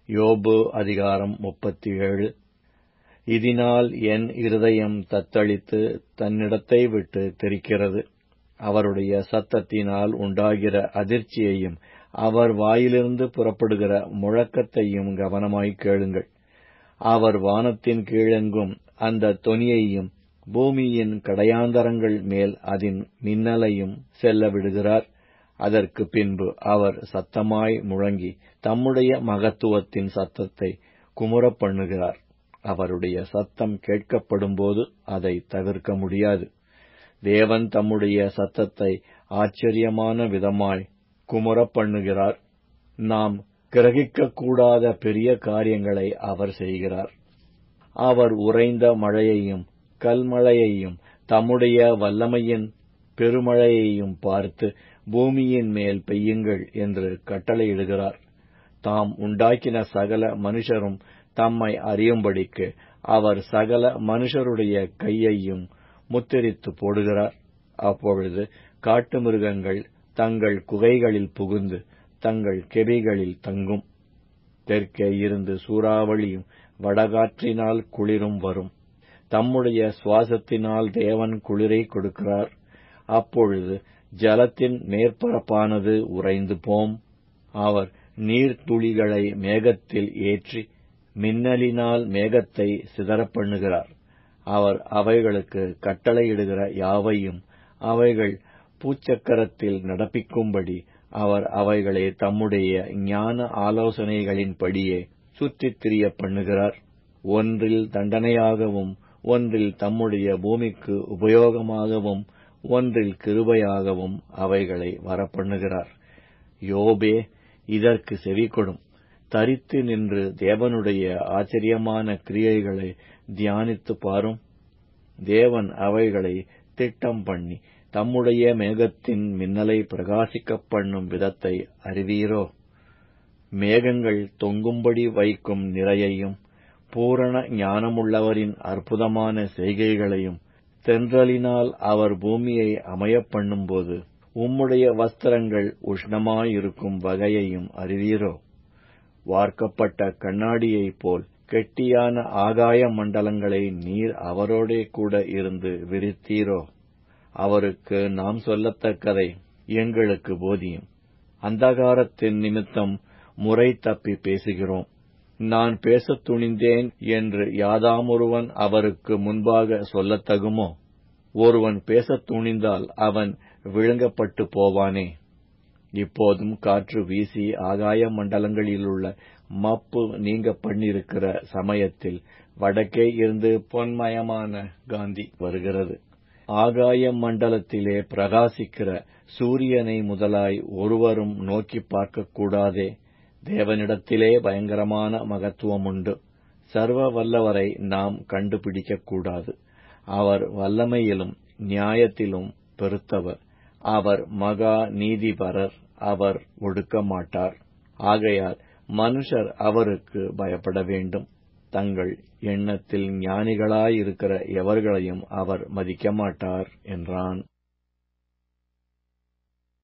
யோபு அதிகாரம் முப்பத்தேழு இதனால் என் இருதயம் தத்தளித்து தன்னிடத்தை விட்டு தெரிக்கிறது அவருடைய சத்தத்தினால் உண்டாகிற அதிர்ச்சியையும் அவர் வாயிலிருந்து புறப்படுகிற முழக்கத்தையும் கவனமாய்க் கேளுங்கள் அவர் வானத்தின் கீழெங்கும் அந்த தொனியையும் பூமியின் கடையாந்தரங்கள் மேல் அதின் மின்னலையும் செல்ல விடுகிறார் அதற்கு பின்பு அவர் சத்தமாய் முழங்கி தம்முடைய மகத்துவத்தின் சத்தத்தை குமுறப் பண்ணுகிறார் அவருடைய சத்தம் கேட்கப்படும்போது அதை தவிர்க்க முடியாது தேவன் தம்முடைய சத்தத்தை ஆச்சரியமான விதமாய் குமுறப் பண்ணுகிறார் நாம் கிரகிக்கக்கூடாத பெரிய காரியங்களை அவர் செய்கிறார் அவர் உறைந்த மழையையும் கல்மழையையும் தம்முடைய வல்லமையின் பெருமழையையும் பார்த்து பூமியின் மேல் பெய்யுங்கள் என்று கட்டளையிடுகிறார் தாம் உண்டாக்கின சகல மனுஷரும் தம்மை அறியும்படிக்கு அவர் சகல மனுஷருடைய கையையும் முத்திரித்து போடுகிறார் அப்பொழுது காட்டு மிருகங்கள் தங்கள் குகைகளில் புகுந்து தங்கள் கெபிகளில் தங்கும் தெற்கே இருந்து சூறாவளியும் வடகாற்றினால் குளிரும் வரும் தம்முடைய சுவாசத்தினால் தேவன் குளிரை கொடுக்கிறார் அப்பொழுது ஜலத்தின் மேற்பரப்பானது உறைந்து போம் அவர் நீர்த்துளிகளை மேகத்தில் ஏற்றி மின்னலினால் மேகத்தை சிதறப் பண்ணுகிறார் அவர் அவைகளுக்கு கட்டளையிடுகிற யாவையும் அவைகள் பூச்சக்கரத்தில் நடப்பிக்கும்படி அவர் அவைகளை தம்முடைய ஞான ஆலோசனைகளின்படியே சுற்றித் திரிய பண்ணுகிறார் ஒன்றில் தண்டனையாகவும் ஒன்றில் தம்முடைய பூமிக்கு உபயோகமாகவும் ஒன்றில் கிருபையாகவும் அவைகளை வரப்பண்ணுகிறார் யோபே இதற்கு செவிகொடும் தரித்து நின்று தேவனுடைய ஆச்சரியமான கிரியைகளை தியானித்து பாரும் தேவன் அவைகளை திட்டம் பண்ணி தம்முடைய மேகத்தின் மின்னலை பிரகாசிக்கப் பண்ணும் விதத்தை அறிவீரோ மேகங்கள் தொங்கும்படி வைக்கும் நிறையையும் பூரண ஞானமுள்ளவரின் அற்புதமான செய்கைகளையும் தென்றலினால் அவர் பூமியை அமையப் பண்ணும்போது உம்முடைய வஸ்திரங்கள் உஷ்ணமாயிருக்கும் வகையையும் அறிவீரோ வார்க்கப்பட்ட கண்ணாடியைப் போல் கெட்டியான ஆகாய மண்டலங்களை நீர் அவரோடே கூட இருந்து விரித்தீரோ அவருக்கு நாம் சொல்லத்தக்கதை எங்களுக்கு போதியும் அந்தகாரத்தின் நிமித்தம் முறை தப்பி பேசுகிறோம் நான் பேசத் துணிந்தேன் என்று யாதாமொருவன் அவருக்கு முன்பாக சொல்லத்தகுமோ ஒருவன் பேசத் துணிந்தால் அவன் விழுங்கப்பட்டு போவானே இப்போதும் காற்று வீசி ஆகாய மண்டலங்களிலுள்ள மப்பு நீங்க பண்ணிருக்கிற சமயத்தில் வடக்கே இருந்து பொன்மயமான காந்தி வருகிறது ஆகாய மண்டலத்திலே பிரகாசிக்கிற சூரியனை முதலாய் ஒருவரும் நோக்கி பார்க்கக்கூடாதே தேவனிடத்திலே பயங்கரமான மகத்துவம் உண்டு சர்வ வல்லவரை நாம் கண்டுபிடிக்கக்கூடாது அவர் வல்லமையிலும் நியாயத்திலும் பெருத்தவர் அவர் மகா நீதிபரர் அவர் ஒடுக்க மாட்டார் ஆகையால் மனுஷர் அவருக்கு பயப்பட வேண்டும் தங்கள் எண்ணத்தில் ஞானிகளாயிருக்கிற எவர்களையும் அவர் மதிக்க மாட்டார் என்றான்